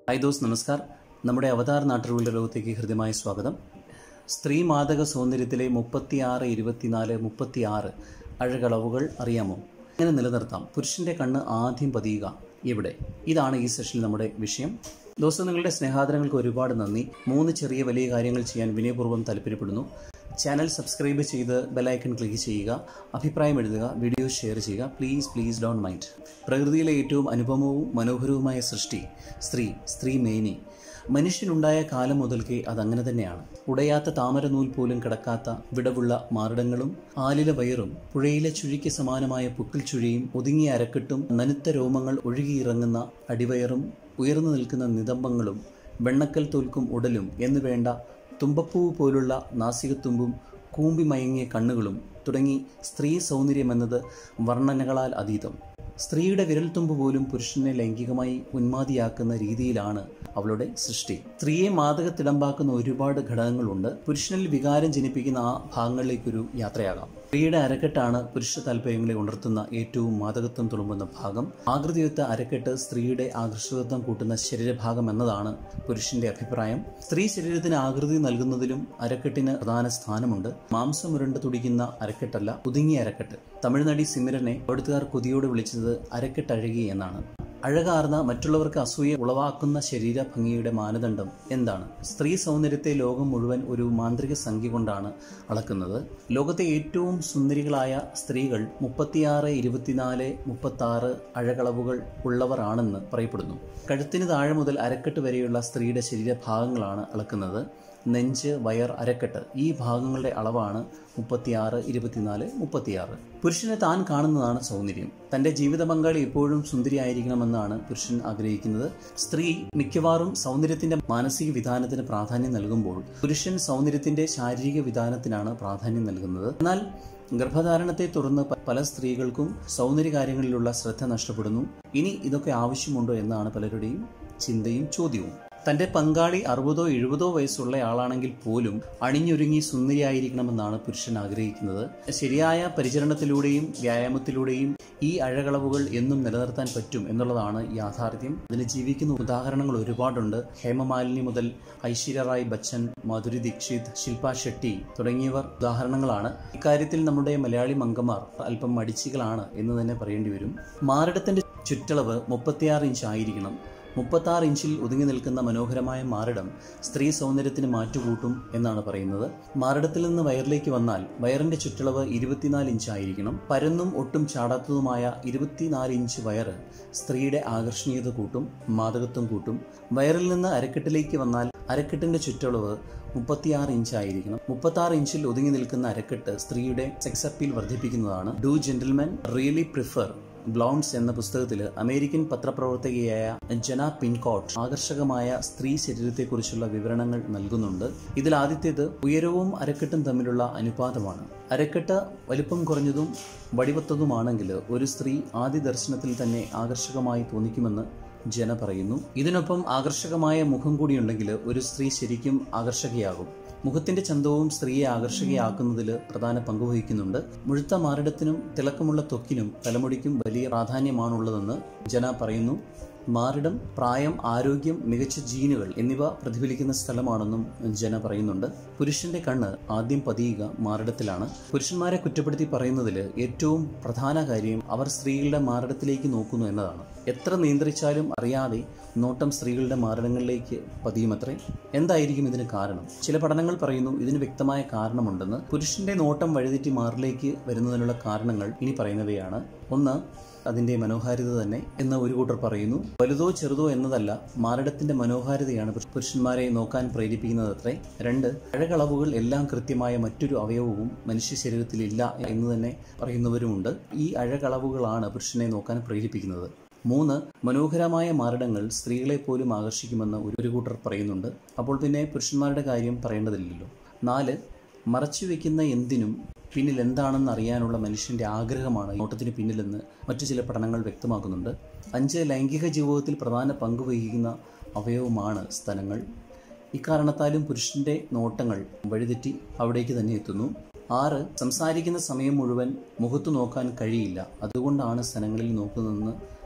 hi those നമസ്കാർ നമ്മുടെ അവതാർ നാട്ടുകളുടെ ലോകത്തേക്ക് ഹൃദ്യമായ സ്വാഗതം സ്ത്രീ മാതക സൗന്ദര്യത്തിലെ മുപ്പത്തിയാറ് ഇരുപത്തിനാല് മുപ്പത്തിയാറ് അഴകളവുകൾ അറിയാമോ എങ്ങനെ നിലനിർത്താം പുരുഷന്റെ കണ്ണ് ആദ്യം പതിയുക എവിടെ ഇതാണ് ഈ സെഷനിൽ നമ്മുടെ വിഷയം ദോസ്തം നിങ്ങളുടെ സ്നേഹാദരങ്ങൾക്ക് ഒരുപാട് നന്ദി മൂന്ന് ചെറിയ വലിയ കാര്യങ്ങൾ ചെയ്യാൻ വിനയപൂർവ്വം താല്പര്യപ്പെടുന്നു ചാനൽ സബ്സ്ക്രൈബ് ചെയ്ത് ബെലൈക്കൺ ക്ലിക്ക് ചെയ്യുക അഭിപ്രായം എഴുതുക വീഡിയോ ഷെയർ ചെയ്യുക പ്ലീസ് പ്ലീസ് ഡോണ്ട് മൈൻഡ് പ്രകൃതിയിലെ ഏറ്റവും അനുപമവും മനോഹരവുമായ സൃഷ്ടി സ്ത്രീ സ്ത്രീ മേനി മനുഷ്യനുണ്ടായ കാലം മുതൽക്കേ അതങ്ങനെ തന്നെയാണ് ഉടയാത്ത താമര നൂൽ പോലും കിടക്കാത്ത വിടവുള്ള മാറിടങ്ങളും ആലില വയറും പുഴയിലെ ചുഴിക്ക് സമാനമായ പുക്കിൽ ചുഴിയും ഒതുങ്ങിയ അരക്കെട്ടും നനുത്ത രോമങ്ങൾ ഒഴുകിയിറങ്ങുന്ന അടിവയറും ഉയർന്നു നിൽക്കുന്ന നിതംബങ്ങളും വെണ്ണക്കൽ തോൽക്കും ഉടലും എന്നു വേണ്ട തുമ്പപ്പൂവ് പോലുള്ള നാസികത്തുമ്പും കൂമ്പി മയങ്ങിയ കണ്ണുകളും തുടങ്ങി സ്ത്രീ സൗന്ദര്യമെന്നത് വർണ്ണനകളാൽ അതീതം സ്ത്രീയുടെ വിരൽത്തുമ്പ് പോലും പുരുഷനെ ലൈംഗികമായി ഉന്മാതിയാക്കുന്ന രീതിയിലാണ് അവളുടെ സൃഷ്ടി സ്ത്രീയെ മാതകത്തിടമ്പാക്കുന്ന ഒരുപാട് ഘടകങ്ങളുണ്ട് പുരുഷനിൽ വികാരം ജനിപ്പിക്കുന്ന ആ ഭാഗങ്ങളിലേക്കൊരു യാത്രയാകാം സ്ത്രീയുടെ അരക്കെട്ടാണ് പുരുഷ താല്പര്യങ്ങളെ ഉണർത്തുന്ന ഏറ്റവും മാതകത്വം തുളുമ്പുന്ന ഭാഗം ആകൃതിയൊത്ത അരക്കെട്ട് സ്ത്രീയുടെ ആകർഷകത്വം കൂട്ടുന്ന ശരീരഭാഗം എന്നതാണ് പുരുഷന്റെ അഭിപ്രായം സ്ത്രീ ശരീരത്തിന് ആകൃതി നൽകുന്നതിലും അരക്കെട്ടിന് പ്രധാന സ്ഥാനമുണ്ട് മാംസമുരണ്ട് തുടിക്കുന്ന അരക്കെട്ടല്ല ഒതുങ്ങിയ അരക്കെട്ട് തമിഴ്നടി സിമിരനെ അവിടുത്തുകാർ കൊതിയോട് വിളിച്ചത് അരക്കെട്ടഴകി എന്നാണ് അഴകാർന്ന മറ്റുള്ളവർക്ക് അസൂയ ഉളവാക്കുന്ന ശരീര ഭംഗിയുടെ മാനദണ്ഡം എന്താണ് സ്ത്രീ സൗന്ദര്യത്തെ ലോകം മുഴുവൻ ഒരു മാന്ത്രിക സംഖ്യ കൊണ്ടാണ് അളക്കുന്നത് ലോകത്തെ ഏറ്റവും സുന്ദരികളായ സ്ത്രീകൾ മുപ്പത്തിയാറ് ഇരുപത്തിനാല് മുപ്പത്തി ആറ് അഴകളവുകൾ ഉള്ളവരാണെന്ന് പറയപ്പെടുന്നു കഴുത്തിന് താഴെ മുതൽ അരക്കെട്ട് വരെയുള്ള സ്ത്രീയുടെ ശരീരഭാഗങ്ങളാണ് അളക്കുന്നത് നെഞ്ച് വയർ അരക്കെട്ട് ഈ ഭാഗങ്ങളുടെ അളവാണ് മുപ്പത്തിയാറ് ഇരുപത്തിനാല് മുപ്പത്തിയാറ് പുരുഷനെ താൻ കാണുന്നതാണ് സൗന്ദര്യം തന്റെ ജീവിത പങ്കാളി എപ്പോഴും സുന്ദരിയായിരിക്കണമെന്നാണ് പുരുഷൻ ആഗ്രഹിക്കുന്നത് സ്ത്രീ മിക്കവാറും സൗന്ദര്യത്തിന്റെ മാനസിക വിധാനത്തിന് പ്രാധാന്യം നൽകുമ്പോൾ പുരുഷൻ സൗന്ദര്യത്തിന്റെ ശാരീരിക വിധാനത്തിനാണ് പ്രാധാന്യം നൽകുന്നത് എന്നാൽ ഗർഭധാരണത്തെ തുടർന്ന് പല സ്ത്രീകൾക്കും സൗന്ദര്യ കാര്യങ്ങളിലുള്ള ശ്രദ്ധ നഷ്ടപ്പെടുന്നു ഇനി ഇതൊക്കെ ആവശ്യമുണ്ടോ എന്നാണ് പലരുടെയും ചിന്തയും ചോദ്യവും തന്റെ പങ്കാളി അറുപതോ എഴുപതോ വയസ്സുള്ള ആളാണെങ്കിൽ പോലും അണിഞ്ഞൊരുങ്ങി സുന്ദരിയായിരിക്കണമെന്നാണ് പുരുഷൻ ആഗ്രഹിക്കുന്നത് ശരിയായ പരിചരണത്തിലൂടെയും വ്യായാമത്തിലൂടെയും ഈ അഴകളവുകൾ എന്നും നിലനിർത്താൻ പറ്റും എന്നുള്ളതാണ് യാഥാർത്ഥ്യം അതിന് ജീവിക്കുന്ന ഉദാഹരണങ്ങൾ ഒരുപാടുണ്ട് ഹേമമാലിനി മുതൽ ഐശ്വര്യ റായ് ബച്ചൻ മാധുരി ദീക്ഷിത് ശില്പ ഷെട്ടി തുടങ്ങിയവർ ഉദാഹരണങ്ങളാണ് ഇക്കാര്യത്തിൽ നമ്മുടെ മലയാളി മംഗമാർ അല്പം മടിച്ചികളാണ് എന്ന് തന്നെ പറയേണ്ടി വരും മാറിടത്തിന്റെ ചുറ്റളവ് മുപ്പത്തിയാറ് ഇഞ്ച് ആയിരിക്കണം മുപ്പത്താറ് ഇഞ്ചിൽ ഒതുങ്ങി നിൽക്കുന്ന മനോഹരമായ മാറിടം സ്ത്രീ സൗന്ദര്യത്തിന് മാറ്റുകൂട്ടും എന്നാണ് പറയുന്നത് മാറിടത്തിൽ നിന്ന് വയറിലേക്ക് വന്നാൽ വയറിന്റെ ചുറ്റളവ് ഇരുപത്തിനാല് ഇഞ്ച് ആയിരിക്കണം പരന്നും ഒട്ടും ചാടാത്തതുമായ ഇരുപത്തിനാല് ഇഞ്ച് വയറ് സ്ത്രീയുടെ ആകർഷണീയത കൂട്ടും മാതകത്വം കൂട്ടും വയറിൽ നിന്ന് അരക്കെട്ടിലേക്ക് വന്നാൽ അരക്കെട്ടിന്റെ ചുറ്റളവ് മുപ്പത്തിയാറ് ഇഞ്ച് ആയിരിക്കണം മുപ്പത്താറ് ഇഞ്ചിൽ ഒതുങ്ങി നിൽക്കുന്ന അരക്കെട്ട് സ്ത്രീയുടെ സെക്സ് അപ്പീൽ വർദ്ധിപ്പിക്കുന്നതാണ് do gentlemen really prefer blondes എന്ന പുസ്തകത്തിൽ അമേരിക്കൻ പത്രപ്രവർത്തകയായ ജന പിൻകോട്ട് ആകർഷകമായ സ്ത്രീ ശരീരത്തെക്കുറിച്ചുള്ള വിവരണങ്ങൾ നൽകുന്നുണ്ട് ഇതിൽ ആദ്യത്തേത് ഉയരവും അരക്കെട്ടും തമ്മിലുള്ള അനുപാതമാണ് അരക്കെട്ട് വലിപ്പം കുറഞ്ഞതും വടിവത്തതുമാണെങ്കിൽ ഒരു സ്ത്രീ ആദ്യ ദർശനത്തിൽ തന്നെ ആകർഷകമായി തോന്നിക്കുമെന്ന് ജന പറയുന്നു ഇതിനൊപ്പം ആകർഷകമായ മുഖം കൂടിയുണ്ടെങ്കിൽ ഒരു സ്ത്രീ ശരിക്കും ആകർഷകയാകും മുഖത്തിന്റെ ചന്തവും സ്ത്രീയെ ആകർഷകയാക്കുന്നതിൽ പ്രധാന പങ്ക് വഹിക്കുന്നുണ്ട് മുഴുത്ത മാറിടത്തിനും തിളക്കമുള്ള ത്വക്കിനും തലമുടിക്കും വലിയ പ്രാധാന്യമാണുള്ളതെന്ന് ജന പറയുന്നു മാറിടം പ്രായം ആരോഗ്യം മികച്ച ജീനുകൾ എന്നിവ പ്രതിഫലിക്കുന്ന സ്ഥലമാണെന്നും ജന പറയുന്നുണ്ട് പുരുഷന്റെ കണ്ണ് ആദ്യം പതിയുക മാറിടത്തിലാണ് പുരുഷന്മാരെ കുറ്റപ്പെടുത്തി പറയുന്നതിൽ ഏറ്റവും പ്രധാന കാര്യം അവർ സ്ത്രീകളുടെ മാറിടത്തിലേക്ക് നോക്കുന്നു എന്നതാണ് എത്ര നിയന്ത്രിച്ചാലും അറിയാതെ നോട്ടം സ്ത്രീകളുടെ മാറിടങ്ങളിലേക്ക് പതിയുമത്രേ എന്തായിരിക്കും ഇതിന് കാരണം ചില പഠനങ്ങൾ പറയുന്നു ഇതിന് വ്യക്തമായ കാരണമുണ്ടെന്ന് പുരുഷന്റെ നോട്ടം വഴിതെറ്റി മാറിലേക്ക് വരുന്നതിനുള്ള കാരണങ്ങൾ ഇനി പറയുന്നവയാണ് ഒന്ന് അതിന്റെ മനോഹാരിത തന്നെ എന്ന് ഒരു കൂട്ടർ പറയുന്നു വലുതോ ചെറുതോ എന്നതല്ല മാറിടത്തിന്റെ മനോഹാരിതയാണ് പുരുഷന്മാരെ നോക്കാൻ പ്രേരിപ്പിക്കുന്നത് അത്രേ രണ്ട് അഴകളവുകൾ എല്ലാം കൃത്യമായ മറ്റൊരു അവയവവും മനുഷ്യ ശരീരത്തിൽ ഇല്ല എന്ന് തന്നെ പറയുന്നവരുമുണ്ട് ഈ അഴകളവുകളാണ് പുരുഷനെ നോക്കാൻ പ്രേരിപ്പിക്കുന്നത് മൂന്ന് മനോഹരമായ മാറിടങ്ങൾ സ്ത്രീകളെ പോലും ആകർഷിക്കുമെന്ന് ഒരു കൂട്ടർ പറയുന്നുണ്ട് അപ്പോൾ പിന്നെ പുരുഷന്മാരുടെ കാര്യം പറയേണ്ടതില്ലല്ലോ നാല് മറച്ചുവെക്കുന്ന എന്തിനും പിന്നിൽ എന്താണെന്ന് അറിയാനുള്ള മനുഷ്യന്റെ ആഗ്രഹമാണ് നോട്ടത്തിന് പിന്നിലെന്ന് മറ്റു ചില പഠനങ്ങൾ വ്യക്തമാക്കുന്നുണ്ട് അഞ്ച് ലൈംഗിക ജീവിതത്തിൽ പ്രധാന പങ്ക് വഹിക്കുന്ന അവയവമാണ് സ്ഥലങ്ങൾ ഇക്കാരണത്താലും പുരുഷന്റെ നോട്ടങ്ങൾ വഴിതെറ്റി അവിടേക്ക് തന്നെ എത്തുന്നു ആറ് സംസാരിക്കുന്ന സമയം മുഴുവൻ മുഖത്തു നോക്കാൻ കഴിയില്ല അതുകൊണ്ടാണ് സ്ഥലങ്ങളിൽ നോക്കുന്നതെന്ന്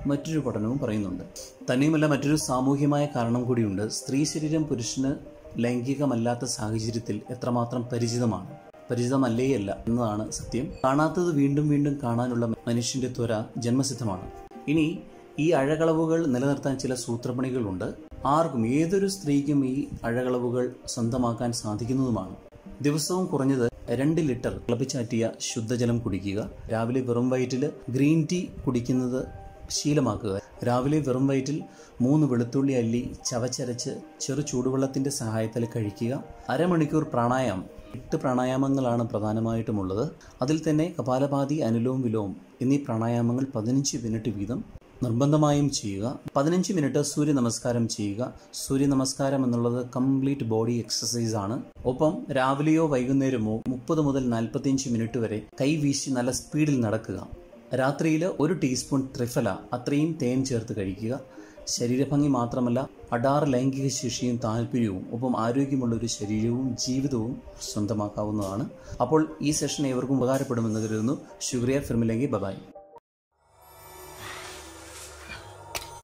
മറ്റൊരു പഠനവും പറയുന്നുണ്ട് തന്നെയുമല്ല മറ്റൊരു സാമൂഹ്യമായ കാരണം കൂടിയുണ്ട് സ്ത്രീ ശരീരം പുരുഷന് ലൈംഗികമല്ലാത്ത സാഹചര്യത്തിൽ എത്രമാത്രം പരിചിതമാണ് പരിചിതമല്ലേയല്ല എന്നതാണ് സത്യം കാണാത്തത് വീണ്ടും വീണ്ടും കാണാനുള്ള മനുഷ്യന്റെ ത്വര ജന്മസിദ്ധമാണ് ഇനി ഈ അഴകളവുകൾ നിലനിർത്താൻ ചില സൂത്രപ്പണികളുണ്ട് ആർക്കും ഏതൊരു സ്ത്രീക്കും ഈ അഴകളവുകൾ സ്വന്തമാക്കാൻ സാധിക്കുന്നതുമാണ് ദിവസവും കുറഞ്ഞത് രണ്ട് ലിറ്റർ തിളപ്പിച്ചാറ്റിയ ശുദ്ധജലം കുടിക്കുക രാവിലെ വെറും വയറ്റിൽ ഗ്രീൻ ടീ കുടിക്കുന്നത് ശീലമാക്കുക രാവിലെ വെറും വയറ്റിൽ മൂന്ന് വെളുത്തുള്ളി അല്ലി ചവച്ചരച്ച് ചെറു ചൂടുവെള്ളത്തിന്റെ സഹായത്തിൽ കഴിക്കുക അരമണിക്കൂർ പ്രാണായാമം എട്ട് പ്രാണായാമങ്ങളാണ് പ്രധാനമായിട്ടുമുള്ളത് അതിൽ തന്നെ കപാലഭാതി അനുലോം വിലോം എന്നീ പ്രാണായാമങ്ങൾ പതിനഞ്ച് മിനിറ്റ് വീതം നിർബന്ധമായും ചെയ്യുക പതിനഞ്ച് മിനിറ്റ് സൂര്യ നമസ്കാരം ചെയ്യുക സൂര്യ നമസ്കാരം എന്നുള്ളത് കംപ്ലീറ്റ് ബോഡി എക്സസൈസ് ആണ് ഒപ്പം രാവിലെയോ വൈകുന്നേരമോ മുപ്പത് മുതൽ നാൽപ്പത്തിയഞ്ച് മിനിറ്റ് വരെ കൈ വീശി നല്ല സ്പീഡിൽ നടക്കുക രാത്രിയിൽ ഒരു ടീസ്പൂൺ ത്രിഫല അത്രയും തേൻ ചേർത്ത് കഴിക്കുക ശരീരഭംഗി മാത്രമല്ല അടാർ ലൈംഗിക ശേഷിയും താല്പര്യവും ഒപ്പം ആരോഗ്യമുള്ള ഒരു ശരീരവും ജീവിതവും സ്വന്തമാക്കാവുന്നതാണ് അപ്പോൾ ഈ സെഷൻ ഏവർക്കും ഉപകാരപ്പെടുമെന്ന് കരുതുന്നു ശുക്രിയ ഫിർമിലെങ്കി ബബായ്